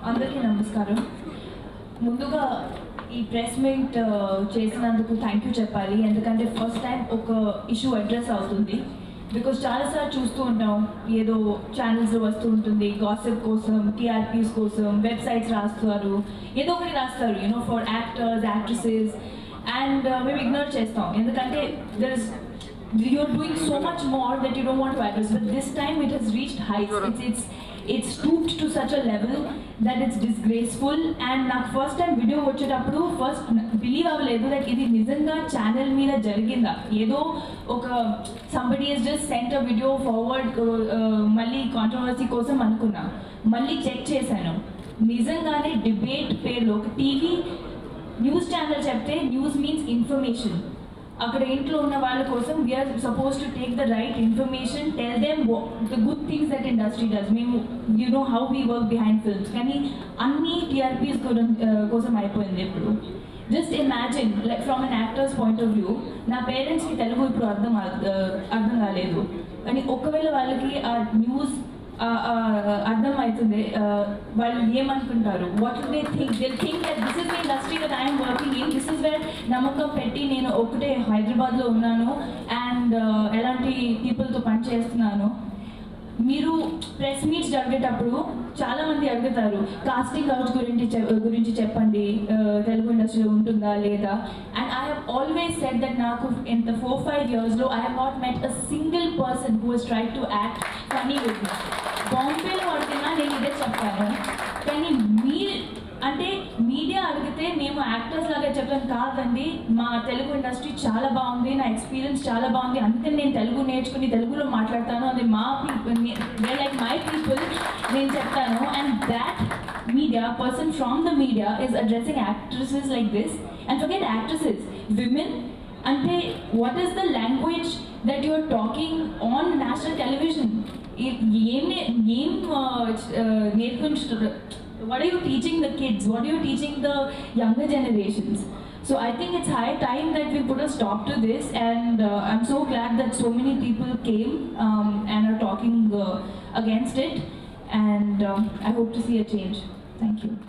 అందరికీ నమస్కారం ముందుగా ఈ ప్రెస్ మీట్ చేసినందుకు థ్యాంక్ యూ చెప్పాలి ఎందుకంటే ఫస్ట్ టైం ఒక ఇష్యూ అడ్రస్ అవుతుంది బికాస్ చాలాసార్లు చూస్తూ ఉంటాం ఏదో ఛానల్స్ వస్తూ ఉంటుంది గాసిప్ కోసం టీఆర్పీస్ కోసం వెబ్సైట్స్ రాస్తారు ఏదో ఒకటి రాస్తారు you know for actors actresses and మేము ఇగ్నోర్ చేస్తాం ఎందుకంటే there is you're doing so much more that you don't want to address. But this time it has reached heights. It's it's it's stooped to such a level that it's disgraceful. And నాకు first time video వచ్చేటప్పుడు first believe అవ్వలేదు that ఇది నిజంగా channel మీద జరిగిందా ఏదో ఒక somebody is just sent a video forward మళ్ళీ కాంట్రవర్సీ కోసం అనుకున్నా మళ్ళీ చెక్ చేశాను నిజంగానే డిబేట్ పేరులో ఒక టీవీ న్యూస్ ఛానల్ చెప్తే న్యూస్ మీన్స్ ఇన్ఫర్మేషన్ అక్కడ ఇంట్లో ఉన్న వాళ్ళ కోసం we're supposed to take the right information tell them the good things that industry does మేము you know how we work behind films కానీ అన్ని టీఆర్పీస్ కోసం అయిపోయింది ఇప్పుడు just imagine like from an actors point of view నా పేరెంట్స్కి తెలుగు ఇప్పుడు అర్థం అవ్- అర్థం కాలేదు కానీ ఒకవేళ వాళ్ళకి ఆ న్యూస్ అర్థం అవుతుంది వాళ్ళు ఏమనుకుంటారు what they think they think that this is the industry that I'm working in this is where నమ్మకం పెట్టి నేను ఒకటే హైదరాబాద్లో ఉన్నాను అండ్ ఎలాంటి పీపుల్తో పని చేస్తున్నాను మీరు ప్రెస్ మీట్స్ జరిగేటప్పుడు చాలా మంది అడుగుతారు కాస్టింగ్ అవుట్ గురించి చె- గురించి చెప్పండి ఆ, తెలుగు ఇండస్ట్రీలో ఉంటుందా లేదా and I have always set that నాకు ఇన్ ద ఫోర్ ఫైవ్ ఇయర్స్లో I have not met a single person who has try to act funny with me బాంబేలో అడిగినా నేను ఇదే చెప్తాను కానీ మీ అంటే మీడియా అడిగితే మేము యాక్టర్స్ లాగా చెప్తాను కాదండి మా తెలుగు ఇండస్ట్రీ చాలా బాగుంది నా ఎక్స్పీరియన్స్ చాలా బాగుంది అందుకని నేను తెలుగు నేర్చుకుని తెలుగులో మాట్లాడతాను అది మా people they like my people నేను చెప్తాను and that media person from the media is addressing actresses like this and forget actresses women అంటే what is the language that you are talking on national television ఏం నే- ఏం నేర్పించుతారు what are you teaching the kids? What are you teaching the younger generations? So I think it's high time that we put a stop to this, and uh, I'm so glad that so many people came um, and are talking uh, against it, and um, I hope to see a change. Thank you.